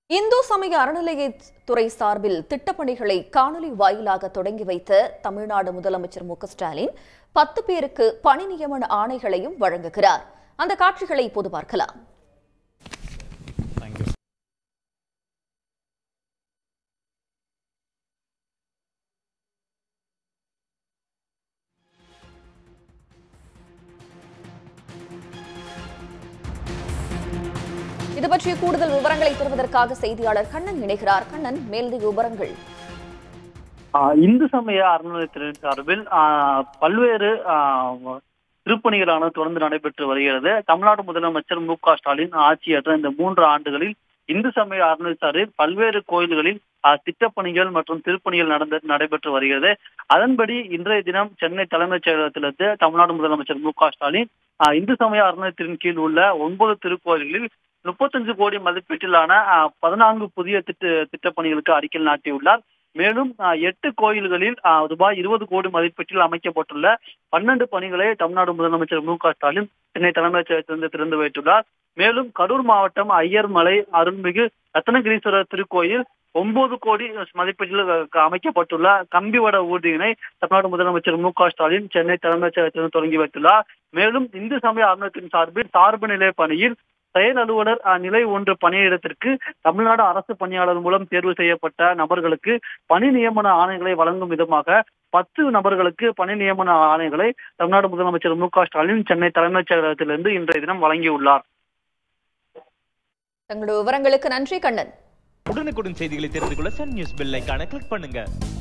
இந்து சமய அறநிலையத்துறை சார்பில் திட்டப்பணிகளை காணொலி வாயிலாக தொடங்கி வைத்த தமிழ்நாடு முதலமைச்சர் மு க ஸ்டாலின் பத்து பேருக்கு பணி நியமன ஆணைகளையும் வழங்குகிறார் அந்த காட்சிகளை இப்போது பார்க்கலாம் இது பற்றிய கூடுதல் விவரங்களை தருவதற்காக செய்தியாளர் கண்ணன் இணைகிறார் கண்ணன் மேலதிக விவரங்கள் ஆஹ் இந்து சமய அறநிலையத்தின் சார்பில் ஆஹ் பல்வேறு ஆஹ் திருப்பணிகளான தொடர்ந்து நடைபெற்று வருகிறது தமிழ்நாடு முதலமைச்சர் மு க ஸ்டாலின் ஆட்சியற்ற இந்த மூன்று ஆண்டுகளில் இந்து சமய அறநிலையத்தாரில் பல்வேறு கோயில்களில் ஆஹ் திட்டப்பணிகள் மற்றும் திருப்பணிகள் நடந்து நடைபெற்று வருகிறது அதன்படி இன்றைய தினம் சென்னை தலைமைச் செயலகத்திலிருந்து தமிழ்நாடு முதலமைச்சர் மு க ஸ்டாலின் ஆஹ் இந்து சமய அறநிலையத்தின் கீழ் உள்ள ஒன்பது திருக்கோயில்களில் முப்பத்தஞ்சு கோடி மதிப்பீட்டிலான ஆஹ் பதினான்கு புதிய திட்ட திட்டப்பணிகளுக்கு அடிக்கல் நாட்டியுள்ளார் மேலும் ஆஹ், எட்டு கோயில்களில் ஆஹ், ரூபாய் இருபது கோடி மதிப்பீட்டில் அமைக்கப்பட்டுள்ள பன்னெண்டு பணிகளை தமிழ்நாடு முதலமைச்சர் மு க ஸ்டாலின் சென்னை தலைமைச் செயலகத்திலிருந்து திறந்து வைத்துள்ளார் மேலும் கரூர் மாவட்டம் ஐயர்மலை அருள்மிகு ரத்னகிரீஸ்வரர் திருக்கோயில் ஒன்பது கோடி மதிப்பீட்டில் அஹ், அமைக்கப்பட்டுள்ள கம்பிவட ஊர்தியினை தமிழ்நாடு முதலமைச்சர் மு க ஸ்டாலின் சென்னை தலைமைச் செயலகத்திலிருந்து தொடங்கி வைத்துள்ளார் மேலும் இந்து சமய அறநிலையத்தின் சார்பில் சார்பு நிலை பணியில் செயல் அலுவலர் அஹ், நிலை ஒன்று பணியிடத்திற்கு தமிழ்நாடு அரசு பணியாளர் மூலம் தேர்வு செய்யப்பட்ட நபர்களுக்கு பணி நியமன ஆணைகளை வழங்கும் விதமாக பத்து நபர்களுக்கு பணி நியமன ஆணைகளை தமிழ்நாடு முதலமைச்சர் மு க ஸ்டாலின் சென்னை தலைமைச் செயலகத்திலிருந்து இன்றைய தினம் வழங்கியுள்ளார் தங்களுடைய விவரங்களுக்கு நன்றி கண்ணன் உடனுக்குடன் செய்திகளை தெரிந்து கொள்ள சன் நியூஸ் பெல் ஐகானை கிளிக் பண்ணுங்க